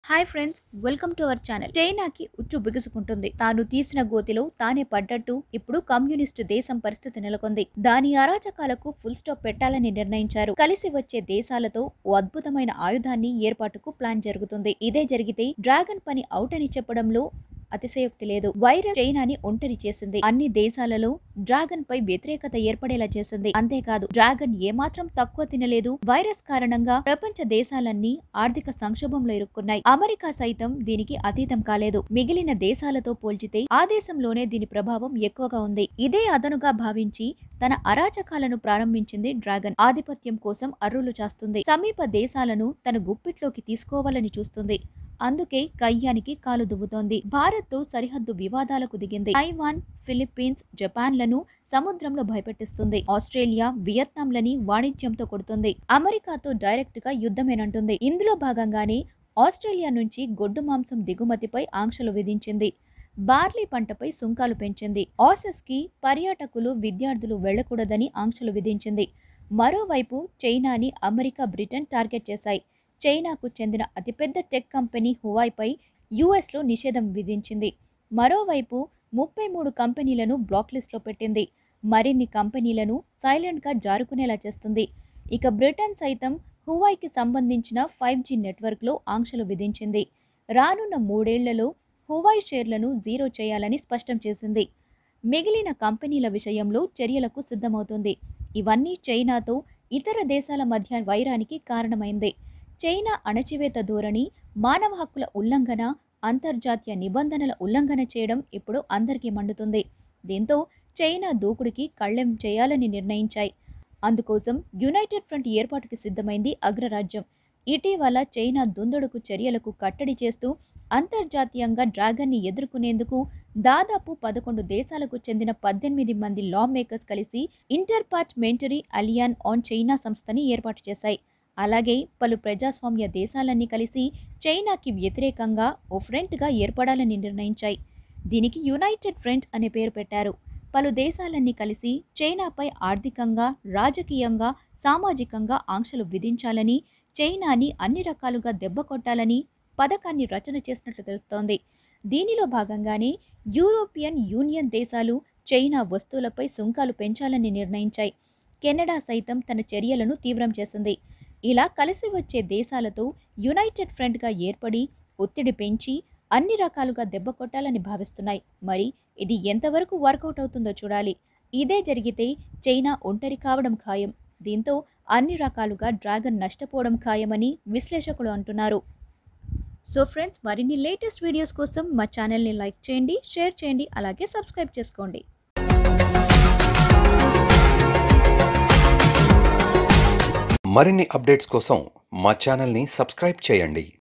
hi friends welcome to our channel చైనాకి ఉచ్చు బిగుసుకుంటుంది తాను తీసిన గోతిలో తానే పడ్డట్టు ఇప్పుడు కమ్యూనిస్టు దేశం పరిస్థితి నెలకొంది దాని అరాచకాలకు ఫుల్ స్టాప్ పెట్టాలని నిర్ణయించారు కలిసి వచ్చే దేశాలతో ఓ అద్భుతమైన ఆయుధాన్ని ఏర్పాటుకు ప్లాన్ జరుగుతుంది ఇదే జరిగితే డ్రాగన్ పని అవుట్ అని చెప్పడంలో అతిశయోక్తి లేదు వైరస్ చైనాని ఒంటరి చేసింది అన్ని దేశాలలో డ్రాగన్ పై వ్యతిరేకత ఏర్పడేలా చేసింది అంతేకాదు డ్రాగన్ ఏమాత్రం తక్కువ తినలేదు వైరస్ కారణంగా ప్రపంచ దేశాలన్నీ ఆర్థిక సంక్షోభంలో ఇరుక్కున్నాయి అమెరికా సైతం దీనికి అతీతం కాలేదు మిగిలిన దేశాలతో పోల్చితే ఆ దేశంలోనే దీని ప్రభావం ఎక్కువగా ఉంది ఇదే అదనుగా భావించి తన అరాచకాలను ప్రారంభించింది డ్రాగన్ ఆధిపత్యం కోసం అర్రులు చాస్తుంది సమీప దేశాలను తన గుప్పిట్లోకి తీసుకోవాలని చూస్తుంది అందుకే కయ్యానికి కాలు దువ్వుతోంది భారత్తో సరిహద్దు వివాదాలకు దిగింది తైవాన్ ఫిలిప్పీన్స్ జపాన్లను సముద్రంలో భయపెట్టిస్తుంది ఆస్ట్రేలియా వియత్నాంలని వాణిజ్యంతో కొడుతుంది అమెరికాతో డైరెక్ట్ గా యుద్ధమేనంటుంది ఇందులో భాగంగానే ఆస్ట్రేలియా నుంచి గొడ్డు మాంసం దిగుమతిపై ఆంక్షలు విధించింది బార్లీ పంటపై సుంకాలు పెంచింది ఆసెస్ కి పర్యాటకులు విద్యార్థులు వెళ్లకూడదని ఆంక్షలు విధించింది మరోవైపు చైనాని అమెరికా బ్రిటన్ టార్గెట్ చేశాయి చైనాకు చెందిన అతిపెద్ద టెక్ కంపెనీ హువాయ్పై యుఎస్లో నిషేధం విధించింది మరోవైపు ముప్పై మూడు కంపెనీలను బ్లాక్ లిస్ట్లో పెట్టింది మరిన్ని కంపెనీలను సైలెంట్గా జారుకునేలా చేస్తుంది ఇక బ్రిటన్ సైతం హువాయ్కి సంబంధించిన ఫైవ్ జీ నెట్వర్క్లో ఆంక్షలు విధించింది రానున్న మూడేళ్లలో హువాయ్ షేర్లను జీరో చేయాలని స్పష్టం చేసింది మిగిలిన కంపెనీల విషయంలో చర్యలకు సిద్ధమవుతుంది ఇవన్నీ చైనాతో ఇతర దేశాల మధ్య వైరానికి కారణమైంది చైనా అణచివేత ధోరణి మానవ హక్కుల ఉల్లంఘన అంతర్జాతీయ నిబంధనల ఉల్లంఘన చేయడం ఇప్పుడు అందరికీ మండుతుంది దీంతో చైనా దూకుడికి కళ్ళెం చేయాలని నిర్ణయించాయి అందుకోసం యునైటెడ్ ఫ్రంట్ ఏర్పాటుకి సిద్ధమైంది అగ్రరాజ్యం ఇటీవల చైనా దుందుడుకు చర్యలకు కట్టడి చేస్తూ అంతర్జాతీయంగా డ్రాగన్ని ఎదుర్కొనేందుకు దాదాపు పదకొండు దేశాలకు చెందిన పద్దెనిమిది మంది లా మేకర్స్ కలిసి ఇంటర్పార్ట్మెంటరీ అలియాన్ ఆన్ చైనా సంస్థని ఏర్పాటు చేశాయి అలాగే పలు ప్రజాస్వామ్య దేశాలన్నీ కలిసి చైనాకి వ్యతిరేకంగా ఓ ఫ్రంట్గా ఏర్పడాలని నిర్ణయించాయి దీనికి యునైటెడ్ ఫ్రంట్ అనే పేరు పెట్టారు పలు దేశాలన్నీ కలిసి చైనాపై ఆర్థికంగా రాజకీయంగా సామాజికంగా ఆంక్షలు విధించాలని చైనాని అన్ని రకాలుగా దెబ్బకొట్టాలని పథకాన్ని రచన చేసినట్లు తెలుస్తోంది దీనిలో భాగంగానే యూరోపియన్ యూనియన్ దేశాలు చైనా వస్తువులపై సుంకాలు పెంచాలని నిర్ణయించాయి కెనడా సైతం తన చర్యలను తీవ్రం చేసింది ఇలా కలిసి వచ్చే దేశాలతో యునైటెడ్ ఫ్రంట్గా ఏర్పడి ఒత్తిడి పెంచి అన్ని రకాలుగా దెబ్బ కొట్టాలని భావిస్తున్నాయి మరి ఇది ఎంతవరకు వర్కౌట్ అవుతుందో చూడాలి ఇదే జరిగితే చైనా ఒంటరి కావడం ఖాయం దీంతో అన్ని రకాలుగా డ్రాగన్ నష్టపోవడం ఖాయమని విశ్లేషకులు అంటున్నారు సో ఫ్రెండ్స్ మరిన్ని లేటెస్ట్ వీడియోస్ కోసం మా ఛానల్ని లైక్ చేయండి షేర్ చేయండి అలాగే సబ్స్క్రైబ్ చేసుకోండి మరిన్ని అప్డేట్స్ కోసం మా ఛానల్ని సబ్స్క్రైబ్ చేయండి